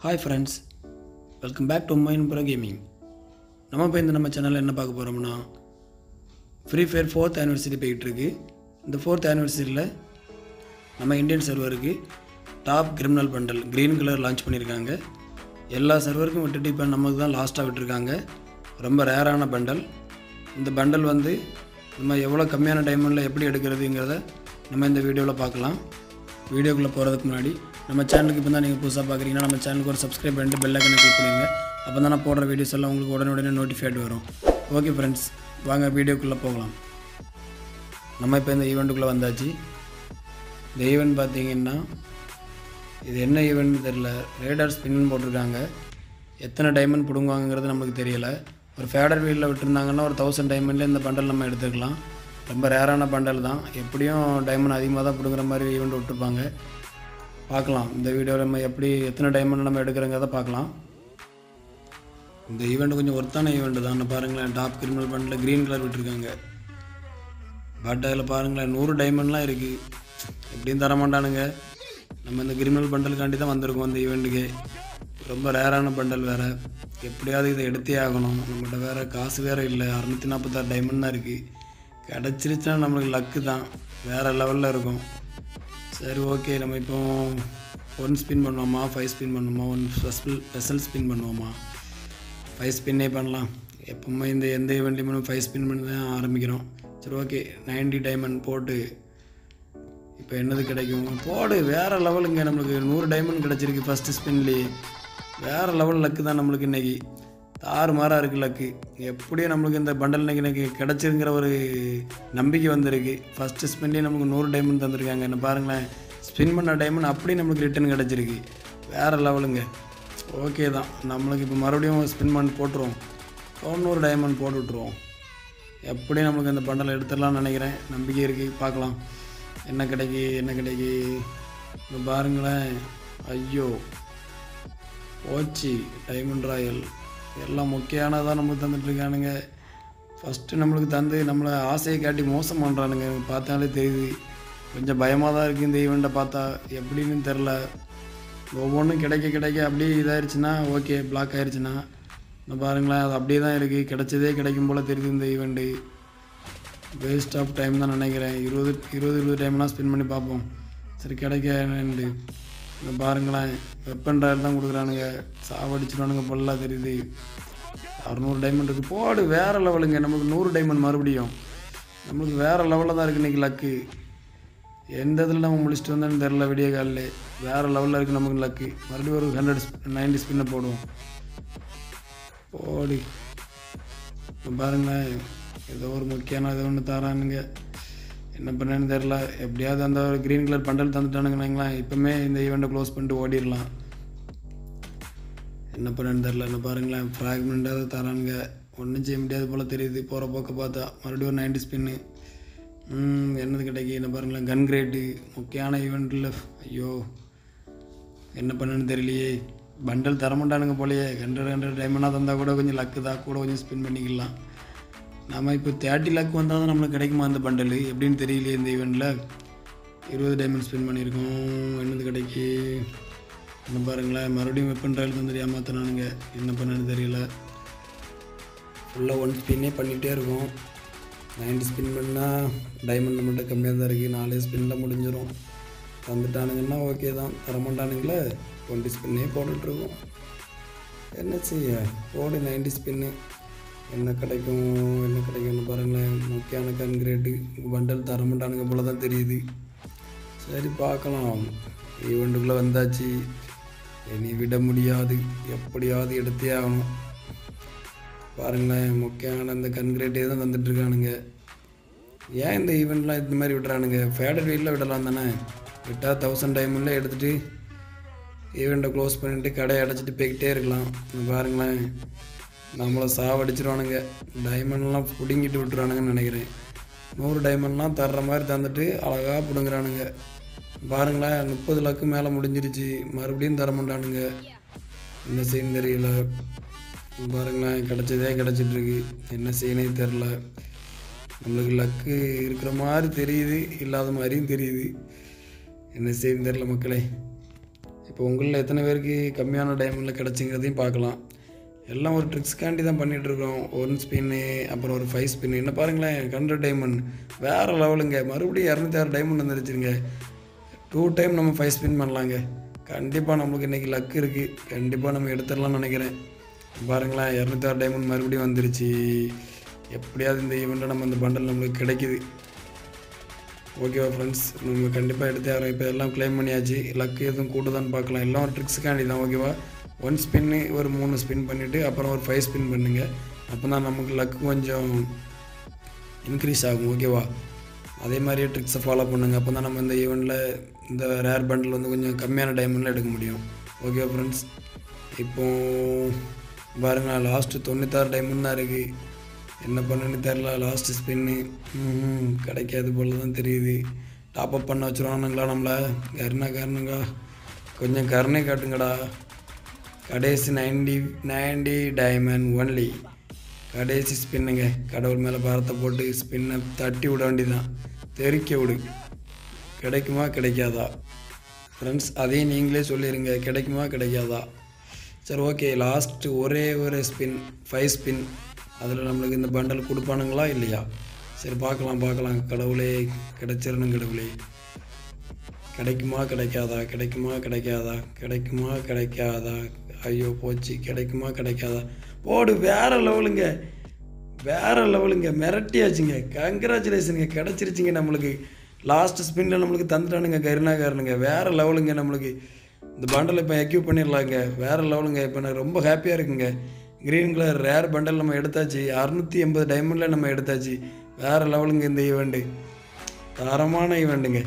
hi friends welcome back to mine bro gaming நம்ம இப்போ இந்த நம்ம சேனலில் என்ன பார்க்க போகிறோம்னா ஃப்ரீ ஃபயர் ஃபோர்த் ஆனிவர்சரி போயிட்டுருக்கு இந்த ஃபோர்த் ஆனிவர்சரியில் நம்ம இந்தியன் சர்வருக்கு top criminal bundle green colour launch பண்ணியிருக்காங்க எல்லா சர்வருக்கும் விட்டுட்டு இப்போ நமக்கு தான் லாஸ்ட்டாக விட்டுருக்காங்க ரொம்ப ரேரான பண்டல் இந்த பண்டல் வந்து நம்ம எவ்வளோ கம்மியான டைமண்டில் எப்படி எடுக்கிறதுங்கிறத நம்ம இந்த வீடியோவில் பார்க்கலாம் வீடியோக்குள்ளே போகிறதுக்கு முன்னாடி நம்ம சேனலுக்கு இப்போ தான் நீங்கள் புதுசாக பார்க்குறீங்கன்னா நம்ம சேனலுக்கு ஒரு சப்ஸ்கிரைப் பண்ணிட்டு பெல் ஐக்கனை கிளிக் பண்ணுங்க அப்போ தான் நான் போடுற வீடியோஸ் எல்லாம் உங்களுக்கு உடனே உடனே நோட்டிஃபைட் வரும் ஓகே ஃப்ரெண்ட்ஸ் வாங்க வீடியோக்குள்ளே போகலாம் நம்ம இப்போ இந்த ஈவெண்ட்டுக்குள்ளே வந்தாச்சு இந்த ஈவெண்ட் பார்த்தீங்கன்னா இது என்ன ஈவெண்ட்னு தெரில ரேடார் ஸ்பின்னு போட்டிருக்காங்க எத்தனை டைமண்ட் பிடுங்குவாங்கங்கிறது நம்மளுக்கு தெரியல ஒரு ஃபேடர் வீலில் விட்டுருந்தாங்கன்னா ஒரு தௌசண்ட் டைமண்ட்லேயே இந்த பண்டல் நம்ம எடுத்துக்கலாம் ரொம்ப ரேரான பண்டல் தான் எப்படியும் டைமண்ட் அதிகமாக தான் பிடுங்குற மாதிரி ஈவெண்ட் விட்டுருப்பாங்க பார்க்கலாம் இந்த வீடியோவில் நம்ம எப்படி எத்தனை டைமண்ட் நம்ம எடுக்கிறோங்கிறத பார்க்கலாம் இந்த ஈவெண்ட் கொஞ்சம் ஒர்த்தான ஈவெண்ட் தான் நான் பாருங்களேன் top criminal bundle green colour விட்டுருக்காங்க பட் அதில் பாருங்களேன் நூறு டைமண்ட்லாம் இருக்குது எப்படியும் தர மாட்டானுங்க நம்ம இந்த கிரிமினல் பண்டலுக்காண்டி தான் வந்திருக்கோம் இந்த ஈவெண்ட்டுக்கு ரொம்ப ரேரான பண்டல் வேறு எப்படியாவது இதை எடுத்தே ஆகணும் நம்மகிட்ட வேறு காசு வேறு இல்லை அறநூற்றி நாற்பத்தாறு டைமண்ட் தான் இருக்குது கிடச்சிருச்சுன்னா நம்மளுக்கு லக்கு தான் வேறு லெவலில் இருக்கும் சரி ஓகே நம்ம இப்போ ஒன் ஸ்பின் பண்ணுவோமா ஃபைவ் ஸ்பின் பண்ணுவோமா ஒன் ஸ்பெஷல் ஸ்பெஷல் ஸ்பின் பண்ணுவோமா ஃபைவ் ஸ்பின்னே பண்ணலாம் எப்பவுமே இந்த எந்த ஈவெண்ட்லையும் ஃபைவ் ஸ்பின் பண்ணி தான் ஆரம்பிக்கிறோம் சரி ஓகே 90 டைமண்ட் போட்டு இப்போ என்னது கிடைக்கும் போடு வேறு லெவலுங்க நம்மளுக்கு நூறு டைமண்ட் கிடச்சிருக்கு ஃபஸ்ட்டு ஸ்பின்லேயே வேறு லெவல் லக்கு தான் நம்மளுக்கு இன்றைக்கி தாறு மாறாக இருக்குது லக்கு எப்படியும் நம்மளுக்கு இந்த பண்டல் இன்னைக்கு எனக்கு கிடச்சிருங்கிற ஒரு நம்பிக்கை வந்திருக்கு ஃபஸ்ட்டு ஸ்பின்லேயே நமக்கு நூறு டைமண்ட் தந்திருக்காங்க என்ன பாருங்களேன் ஸ்பின் பண்ண டைமண்ட் அப்படியே நம்மளுக்கு ரிட்டர்ன் கிடச்சிருக்கு வேறு லெவலுங்க ஓகே தான் நம்மளுக்கு இப்போ மறுபடியும் ஸ்பின் பண்ணி போட்டுருவோம் தொண்ணூறு டைமண்ட் போட்டு விட்ருவோம் எப்படியும் நம்மளுக்கு இந்த பண்டலை எடுத்துடலாம்னு நினைக்கிறேன் நம்பிக்கை இருக்குது பார்க்கலாம் என்ன கிடைக்கு என்ன கிடைக்கு இப்போ பாருங்களேன் ஐயோ போச்சு டைமண்ட் ராயல் எல்லாம் முக்கியமானதாக நம்மளுக்கு தந்துட்டுருக்கானுங்க ஃபஸ்ட்டு நம்மளுக்கு தந்து நம்மளை ஆசையை காட்டி மோசம் பண்ணுறானுங்க எனக்கு பார்த்தாலே தெரியுது கொஞ்சம் பயமாக தான் இருக்குது இந்த ஈவெண்ட்டை பார்த்தா எப்படின்னு தெரில ஒவ்வொன்றும் கிடைக்க கிடைக்க அப்படியே இதாயிருச்சுன்னா ஓகே பிளாக் ஆயிடுச்சுன்னா இந்த பாருங்களேன் அது அப்படியே தான் இருக்குது கிடைச்சதே கிடைக்கும் போல் தெரியுது இந்த ஈவெண்ட்டு வேஸ்ட் ஆஃப் டைம் தான் நினைக்கிறேன் இருபது இருபது இருபது டைம்லாம் ஸ்பெண்ட் பண்ணி பார்ப்போம் சரி கிடைக்கன்ட்டு இந்த பாருங்களேன் வெப்பன் ட்ராயல் தான் கொடுக்குறானுங்க சாவடிச்சிடுவானுங்க பொல்லாம் தெரியுது அறநூறு டைமண்ட் இருக்குது போடு வேறு லெவலுங்க நம்மளுக்கு நூறு டைமண்ட் மறுபடியும் நம்மளுக்கு வேறு லெவலில் தான் இருக்குது இன்றைக்கி லக்கு எந்த இதில் நம்ம முடிச்சுட்டு வந்தோன்னு தெரில விடிய காலில் வேறு லெவலில் இருக்குது நமக்கு லக்கு மறுபடியும் ஒரு ஹண்ட்ரட் நைன்டி ஸ்பின்னை போடுவோம் போடி இப்போ பாருங்களேன் ஏதோ ஒரு முக்கியமான ஏதோ ஒன்று தரானுங்க என்ன பண்ணேன்னு தெரில எப்படியாவது அந்த ஒரு க்ரீன் கலர் பண்டல் தந்துட்டானுங்கன்னாங்களேன் இப்போமே இந்த ஈவெண்ட்டை க்ளோஸ் பண்ணிட்டு ஓடிடலாம் என்ன பண்ணேன்னு தெரில என்ன பாருங்களேன் ஃப்ராக்மெண்ட்டாவது தரானுங்க ஒன்றும் செய்ய முடியாது போல் தெரியுது போகிற போக்க பார்த்தா மறுபடியும் ஒரு நைன்டி ஸ்பின்னு என்னது கிடைக்கு என்ன பாருங்களேன் கன் கிரேட்டு முக்கியமான ஈவெண்ட்டில் ஐயோ என்ன பண்ணுன்னு தெரியலையே பண்டல் தரமாட்டானுங்க போலயே ஹண்ட்ரட் ஹண்ட்ரட் டைமண்டாக தந்தால் கூட கொஞ்சம் லக்கு தான் கூட கொஞ்சம் ஸ்பின் பண்ணிக்கலாம் நம்ம இப்போ தேர்ட்டி லேக் வந்தால் தான் நம்மளுக்கு கிடைக்குமா அந்த பண்டல் எப்படின்னு தெரியலையே இந்த ஈவெண்ட்டில் இருபது டைமண்ட் ஸ்பின் பண்ணியிருக்கோம் என்னது கிடைக்கு என்ன பாருங்களேன் மறுபடியும் வெப்பன் ட்ரையல் தந்துட்டு ஏமாத்தினானுங்க என்ன பண்ணேன்னு தெரியல ஃபுல்லாக ஒன் ஸ்பின்னே பண்ணிகிட்டே இருக்கும் நைன்டி ஸ்பின் பண்ணால் டைமண்ட் மட்டும் கம்மியாக தான் இருக்குது நாலே ஸ்பின்னில் முடிஞ்சிடும் தந்துட்டானுங்கன்னா ஓகே தான் தரமாட்டானுங்களே டுவெண்ட்டி ஸ்பின்னே போட்டுட்ருக்கோம் என்ன செய்ய போடு நைன்டி ஸ்பின்னு என்ன கிடைக்கும் என்ன கிடைக்கும்னு பாருங்களேன் முக்கியமான கன்கிரேட்டு பண்டல் தரமாட்டானுங்க போல தான் தெரியுது சரி பார்க்கலாம் ஈவெண்ட்டுக்குள்ளே வந்தாச்சு இனி விட முடியாது எப்படியாவது எடுத்தே ஆகணும் பாருங்களேன் முக்கியமான அந்த கன்கிரேட்டே தான் தந்துட்டுருக்கானுங்க ஏன் இந்த ஈவெண்ட்லாம் இந்த மாதிரி விடுறானுங்க ஃபேடட் வெயிலில் விடலாம் தானே விட்டால் தௌசண்ட் டைமில் எடுத்துகிட்டு ஈவெண்ட்டை க்ளோஸ் பண்ணிவிட்டு கடையை அடைச்சிட்டு போய்கிட்டே இருக்கலாம் இங்க பாருங்களேன் நம்மளை சாவடிச்சிருவானுங்க டைமண்ட்லாம் பிடுங்கிட்டு விட்டுருவானுங்கன்னு நினைக்கிறேன் நூறு டைமண்ட்லாம் தர்ற மாதிரி தந்துட்டு அழகாக பிடுங்குறானுங்க பாருங்களேன் முப்பது லக்கு மேலே முடிஞ்சிருச்சு மறுபடியும் தர மாட்டானுங்க என்ன செய்யணும் தெரியல பாருங்களேன் கிடச்சதே கிடச்சிட்ருக்கு என்ன செய்யணும் தெரில நம்மளுக்கு லக்கு இருக்கிற மாதிரி தெரியுது இல்லாத மாதிரியும் தெரியுது என்ன செய்யணும் தெரில மக்களே இப்போ உங்களில் எத்தனை பேருக்கு கம்மியான டைமண்டில் கிடச்சிங்கிறதையும் பார்க்கலாம் எல்லாம் ஒரு ட்ரிக்ஸ்க்காண்டி தான் பண்ணிகிட்டு இருக்கோம் ஒன் ஸ்பின்னு அப்புறம் ஒரு ஃபைவ் ஸ்பின்னு என்ன பாருங்களேன் ஹண்ட்ரட் டைமண்ட் வேறு லெவலுங்க மறுபடியும் இரநூத்தி ஆறு டைமண்ட் வந்துருச்சுங்க டூ டைம் நம்ம ஃபைவ் ஸ்பின் பண்ணலாங்க கண்டிப்பாக நம்மளுக்கு இன்றைக்கி லக் இருக்குது கண்டிப்பாக நம்ம எடுத்துடலாம்னு நினைக்கிறேன் பாருங்களேன் இரநூத்தி ஆறு டைமண்ட் மறுபடியும் வந்துருச்சு எப்படியாவது இந்த ஈவெண்ட்டில் நம்ம இந்த பண்டல் நம்மளுக்கு கிடைக்குது ஓகேவா ஃப்ரெண்ட்ஸ் நம்ம கண்டிப்பாக எடுத்தே ஆகிறோம் இப்போ எல்லாம் க்ளைம் பண்ணியாச்சு லக் எதுவும் கூடுதான்னு பார்க்கலாம் எல்லாம் ஒரு ட்ரிக்ஸுக்காண்டி தான் ஓகேவா ஒன் ஸ்பின்னு ஒரு மூணு ஸ்பின் பண்ணிவிட்டு அப்புறம் ஒரு ஃபைவ் ஸ்பின் பண்ணுங்க அப்போ தான் நமக்கு லக் கொஞ்சம் இன்க்ரீஸ் ஆகும் ஓகேவா அதே மாதிரியே ட்ரிக்ஸை ஃபாலோ பண்ணுங்க அப்போ தான் நம்ம இந்த ஈவெண்ட்டில் இந்த ரேர் பண்டில் வந்து கொஞ்சம் கம்மியான டைமண்டில் எடுக்க முடியும் ஓகேவா ஃப்ரெண்ட்ஸ் இப்போ பாருங்க லாஸ்ட்டு தொண்ணூத்தாறு டைமண்ட் தான் இருக்குது என்ன பண்ணுன்னு தெரில லாஸ்ட்டு ஸ்பின்னு கிடைக்காது போல தான் தெரியுது டாப் அப் பண்ண வச்சுருவானுங்களா நம்மளை கருணா கருணுங்க கொஞ்சம் கருணை காட்டுங்கடா கடைசி நைன்டி நைன்டி டைமண்ட் ஒன்லி கடைசி ஸ்பின்னுங்க கடவுள் மேலே பாரத்தை போட்டு ஸ்பின்னை தட்டி விட வேண்டியதான் தெறிக்க விடு கிடைக்குமா கிடைக்காதா ஃப்ரெண்ட்ஸ் அதையும் நீங்களே சொல்லிடுங்க கிடைக்குமா கிடைக்காதா சரி ஓகே லாஸ்ட்டு ஒரே ஒரு ஸ்பின் ஃபைவ் ஸ்பின் அதில் நம்மளுக்கு இந்த பண்டல் கொடுப்பானுங்களா இல்லையா சரி பார்க்கலாம் பார்க்கலாம் கடவுளே கிடைச்சிடணும் கடவுளே கிடைக்குமா கிடைக்காதா கிடைக்குமா கிடைக்காதா கிடைக்குமா கிடைக்காதா ஐயோ போச்சு கிடைக்குமா கிடைக்காதா போடு வேற லெவலுங்க வேற லெவலுங்க மிரட்டியாச்சுங்க கங்க்ராச்சுலேஷனுங்க கிடச்சிருச்சுங்க நம்மளுக்கு லாஸ்ட் ஸ்பின்னில் நம்மளுக்கு தந்துட்டானுங்க கருணாகாரனுங்க வேற லெவலுங்க நம்மளுக்கு இந்த பண்டல் இப்போ எக்யூப் பண்ணிடலாங்க வேற லெவலுங்க இப்போ எனக்கு ரொம்ப ஹாப்பியாக இருக்குங்க க்ரீன் கலர் ரேர் பண்டல் நம்ம எடுத்தாச்சு அறுநூற்றி எண்பது டைமண்டில் நம்ம எடுத்தாச்சு வேற லெவலுங்க இந்த ஈவெண்ட்டு தரமான ஈவெண்ட்டுங்க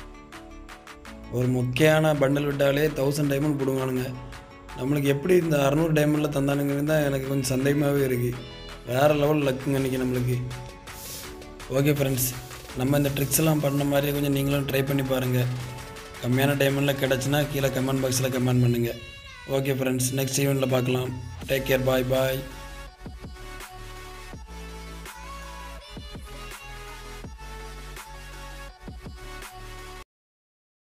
ஒரு முக்கியமான பண்டல் விட்டாலே தௌசண்ட் டைமண்ட் போடுவானுங்க நம்மளுக்கு எப்படி இந்த அறநூறு டைமண்டில் தந்தானுங்கன்னு தான் எனக்கு கொஞ்சம் சந்தேகமாகவே இருக்குது வேறு லெவல் லக்குங்க இன்றைக்கி நம்மளுக்கு ஓகே ஃப்ரெண்ட்ஸ் நம்ம இந்த ட்ரிக்ஸ் எல்லாம் பண்ண மாதிரி கொஞ்சம் நீங்களும் ட்ரை பண்ணி பாருங்கள் கம்மியான டைமண்டில் கிடச்சுன்னா கீழே கமெண்ட் பாக்ஸில் கமெண்ட் பண்ணுங்கள் ஓகே ஃப்ரெண்ட்ஸ் நெக்ஸ்ட் ஈவெண்ட்டில் பார்க்கலாம் டேக் கேர் பாய் பாய்